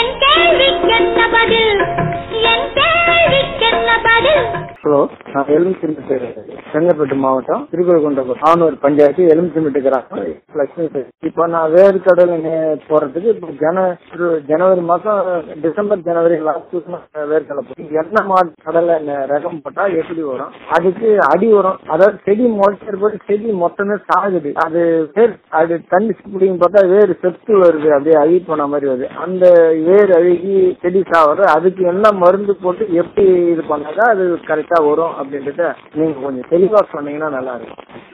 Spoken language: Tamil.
என் கேள்விக்கென்ன பதில் என் கேள்விக்கென்ன பதில் ஹலோ நான் எலுமிச்சம்பட்டு செங்கல்பட்டு மாவட்டம் திருக்கோயில்குன்றம் ஆனூர் பஞ்சாயத்து எலுமிச்சம்பட்டு கிராமம் லட்சுமி பேர் இப்போ நான் வேறு கடலை போறதுக்கு இப்போ ஜன ஒரு ஜனவரி மாசம் டிசம்பர் ஜனவரி லாஸ்ட் வேர்க்கடலை போட்டு என்ன மாடு கடலை நெ- ரகம் போட்டா எப்படி வரும் அதுக்கு அடி வரும் அதாவது செடி முளைச்சது போட்டு செடி மொத்தமே சாகுது அது வேர் அது தண்ணி பிடிக்கும் பார்த்தா வேர் செத்து வருது அப்படியே அழுகி போன மாதிரி வருது அந்த வேர் அழுகி செடி சாவறது அதுக்கு என்ன மருந்து போட்டு எப்படி இது பண்ணாதான் அது கரெக்டா வரும் அப்படின்றத நீங்க கொஞ்சம் தெளிவா சொன்னீங்கன்னா நல்லா இருக்கும்